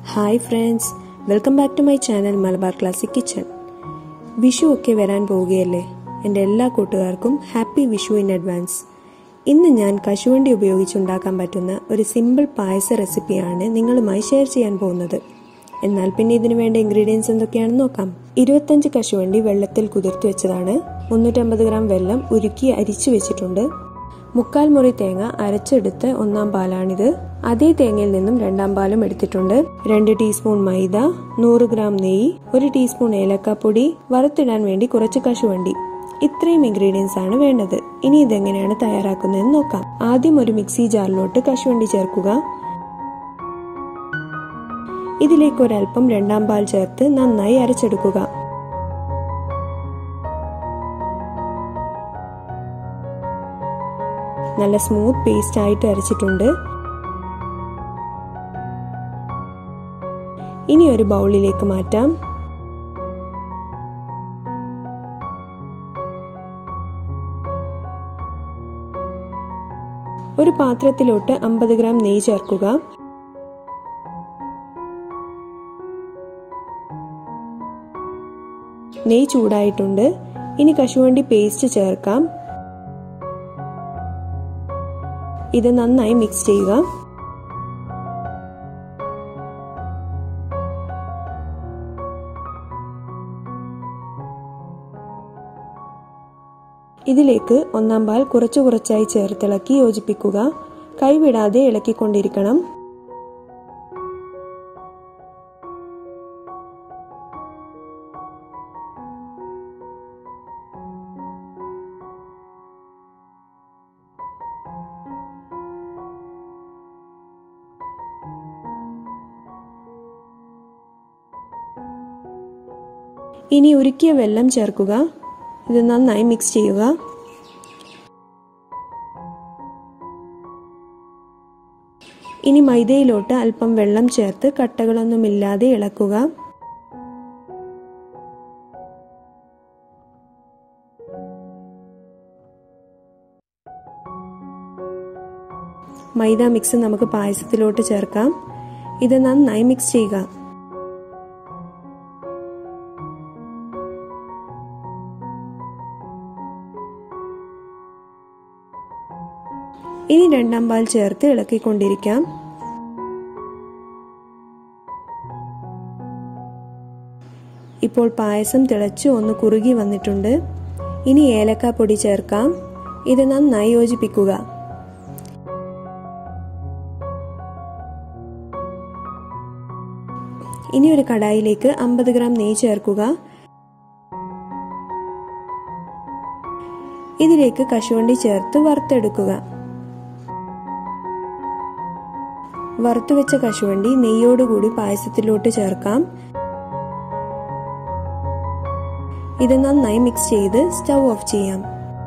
hi friends welcome back to my channel Malabar classic kitchen Vishu ഒക്കെ വരാൻ പോവുകയല്ലേ എൻ്റെ എല്ലാ കൂട്ടുകാർക്കും ഹാപ്പി വിഷു ഇൻ അഡ്വാൻസ് ഇന്ന് ഞാൻ കശുവണ്ടി ഉപയോഗിച്ചുണ്ടാക്കാൻ പറ്റുന്ന ഒരു സിമ്പിൾ പായസ റെസിപ്പിയാണ് നിങ്ങളുമായി ഷെയർ ചെയ്യാൻ പോകുന്നത് എന്നാൽ പിന്നെ ഇതിനു വേണ്ട ഇൻഗ്രീഡിയൻസ് എന്തൊക്കെയാണെന്ന് നോക്കാം ഇരുപത്തഞ്ച് കശുവണ്ടി വെള്ളത്തിൽ കുതിർത്ത് വെച്ചതാണ് മുന്നൂറ്റമ്പത് ഗ്രാം വെള്ളം ഉരുക്കി അരിച്ചു വെച്ചിട്ടുണ്ട് മുക്കാൽ മുറി തേങ്ങ അരച്ചെടുത്ത് ഒന്നാം പാലാണിത് അതേ തേങ്ങയിൽ നിന്നും രണ്ടാം പാലും എടുത്തിട്ടുണ്ട് രണ്ട് ടീസ്പൂൺ മൈദ നൂറ് ഗ്രാം നെയ്യ് ഒരു ടീസ്പൂൺ ഏലക്കാപ്പൊടി വറുത്തിടാൻ വേണ്ടി കുറച്ച് കശുവണ്ടി ഇത്രയും ഇൻഗ്രീഡിയൻസ് ആണ് വേണ്ടത് ഇനി ഇതെങ്ങനെയാണ് തയ്യാറാക്കുന്നതെന്ന് നോക്കാം ആദ്യം ഒരു മിക്സി ജാറിലോട്ട് കശുവണ്ടി ചേർക്കുക ഇതിലേക്ക് ഒരൽപ്പം രണ്ടാം പാൽ ചേർത്ത് നന്നായി അരച്ചെടുക്കുക നല്ല സ്മൂത്ത് പേസ്റ്റ് ആയിട്ട് അരച്ചിട്ടുണ്ട് ഇനി ഒരു ബൗളിലേക്ക് മാറ്റാം ഒരു പാത്രത്തിലോട്ട് അമ്പത് ഗ്രാം നെയ്യ് ചേർക്കുക നെയ്യ് ചൂടായിട്ടുണ്ട് ഇനി കശുവണ്ടി പേസ്റ്റ് ചേർക്കാം ഇത് നന്നായി മിക്സ് ചെയ്യുക ഇതിലേക്ക് ഒന്നാം പാൽ കുറച്ചു കുറച്ചായി ചേർത്തിളക്കി യോജിപ്പിക്കുക കൈവിടാതെ ഇളക്കിക്കൊണ്ടിരിക്കണം ഇനി ഉരുക്കിയ വെള്ളം ചേർക്കുക ഇത് നന്നായി മിക്സ് ചെയ്യുക ഇനി മൈദയിലോട്ട് അല്പം വെള്ളം ചേർത്ത് കട്ടകളൊന്നുമില്ലാതെ ഇളക്കുക മൈദ മിക്സ് നമുക്ക് പായസത്തിലോട്ട് ചേർക്കാം ഇത് നന്നായി മിക്സ് ചെയ്യുക ഇനി രണ്ടാം പാൽ ചേർത്ത് ഇളക്കിക്കൊണ്ടിരിക്കാം ഇപ്പോൾ പായസം തിളച്ചു ഒന്ന് കുറുകി വന്നിട്ടുണ്ട് ഇനി ഏലക്ക പൊടി ചേർക്കാം ഇത് നന്നായി യോജിപ്പിക്കുക ഇനി ഒരു കടായിലേക്ക് അമ്പത് ഗ്രാം നെയ്യ് ചേർക്കുക ഇതിലേക്ക് കശുവണ്ടി ചേർത്ത് വറുത്തെടുക്കുക വറുത്തുവെച്ച കശുവണ്ടി നെയ്യോടുകൂടി പായസത്തിലോട്ട് ചേർക്കാം ഇത് നന്നായി മിക്സ് ചെയ്ത് സ്റ്റൗ ഓഫ് ചെയ്യാം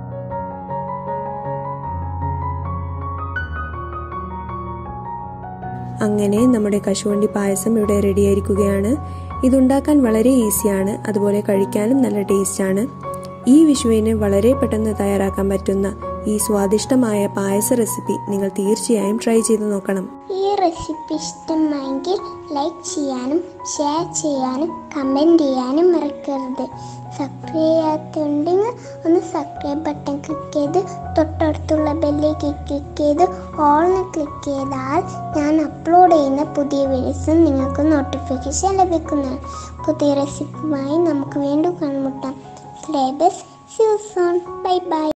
അങ്ങനെ നമ്മുടെ കശുവണ്ടി പായസം ഇവിടെ റെഡിയായിരിക്കുകയാണ് ഇതുണ്ടാക്കാൻ വളരെ ഈസിയാണ് അതുപോലെ കഴിക്കാനും നല്ല ടേസ്റ്റാണ് ഈ വിഷുവിന് വളരെ പെട്ടെന്ന് തയ്യാറാക്കാൻ പറ്റുന്ന ഈ സ്വാദിഷ്ടമായ പായസ റെസിപ്പി നിങ്ങൾ തീർച്ചയായും ട്രൈ ചെയ്ത് നോക്കണം ഈ റെസിപ്പി ഇഷ്ടമായെങ്കിൽ ലൈക്ക് ചെയ്യാനും ഷെയർ ചെയ്യാനും കമൻറ്റ് ചെയ്യാനും മറക്കരുത് സബ്സ്ക്രൈബ് ചെയ്യാത്തുണ്ടെങ്കിൽ ഒന്ന് സബ്സ്ക്രൈബ് ബട്ടൺ ക്ലിക്ക് ചെയ്ത് തൊട്ടടുത്തുള്ള ബെല്ലേക്ക് ക്ലിക്ക് ചെയ്ത് ഓൾന്ന് ക്ലിക്ക് ചെയ്താൽ ഞാൻ അപ്ലോഡ് ചെയ്യുന്ന പുതിയ വീഡിയോസ് നിങ്ങൾക്ക് നോട്ടിഫിക്കേഷൻ ലഭിക്കുന്നതാണ് പുതിയ റെസിപ്പിയുമായി നമുക്ക് വീണ്ടും കണ്ടുമുട്ടാം ഫ്ലേബസ്